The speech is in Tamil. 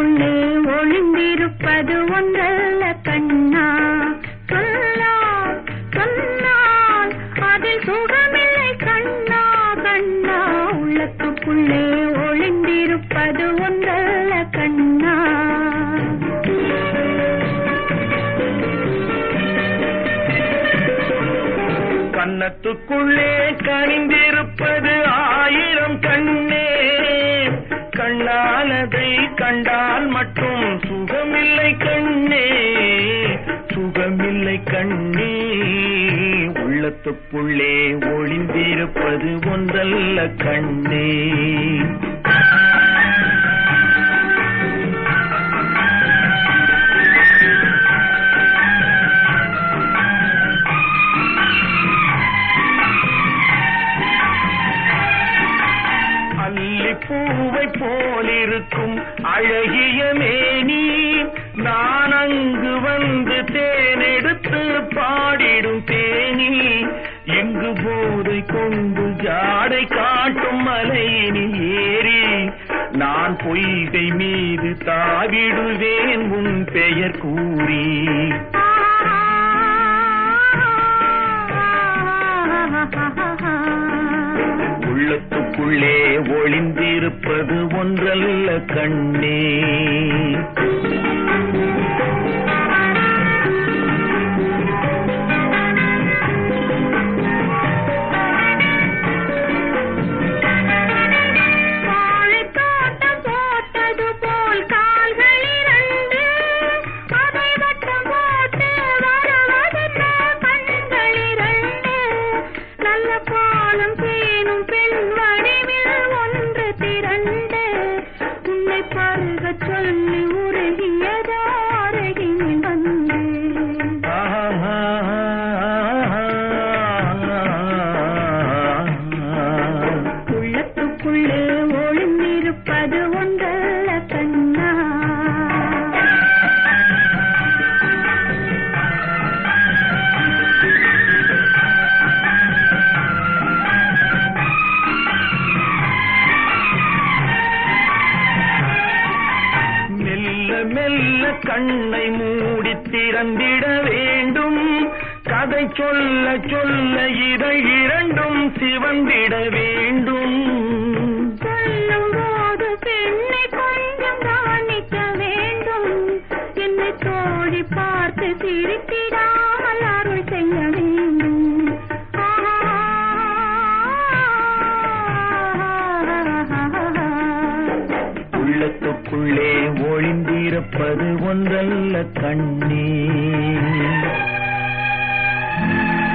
உள்ளத்துக்குள்ளே ஒளிந்திருப்பது ஒன்றல்ல கண்ணா சொல்லால் சொன்னால் அதில் சுகமில்லை கண்ணா கண்ணா உள்ளத்துக்குள்ளே ஒளிந்திருப்பது ஒன்றல்ல கண்ணா கன்னத்துக்குள்ளே கனிந்திருப்பது ஆயிரம் கண்ணே கண்ணானதை கண்டால் மட்டும் சுகமில்லை கண்ணே சுகமில்லை கண்ணே உள்ளத்துக்குள்ளே ஒளிந்திருப்பது ஒன்றல்ல கண்ணே அல்லிப்பூவை போலிருக்கும் அழகிய மேனி நான் அங்கு வந்து தேனெடுத்து பாடிடும் தேனி எங்கு போதை கொண்டு ஜாடை காட்டும் மலையினில் ஏறி நான் பொய்கை மீது தாவிடுவேன் உன் பெயர் கூறி உள்ளத்துக்குள்ளே ஒளிந்திருப்பது ஒன்றல்ல கண்ணே வாழைத்தோட்டம் போட்டது போல் கால்கள் இரண்டு அதை வட்டம் போட்டு வருவதென்ன கண்கள் இரண்டு நல்ல பாலம் தேனும் பெண் வடிவில் ஒன்று திரண்டு உன்னை பருகச் சொல்லி உருகியதோ அருகினில் வந்து உள்ளத்துக்குள்ளே ஒளிந்திருப்பது ஒன்றல்ல கண்ணா மெல்ல மெல்ல கண்ணை மூடி திறந்திட வேண்டும் கதை சொல்ல சொல்ல இதை இரண்டும் சிவந்திட வேண்டும் சொல்லும் போது பெண்ணை கொஞ்சம் கவனிக்க வேண்டும் என்னை தோழி பார்த்து சிரித்திடாமல் அருள் செய்ய வேண்டும் உள்ளத்துக்குள்ளே ஒளிந்திருப்பது ஒன்றல்ல கண்ணே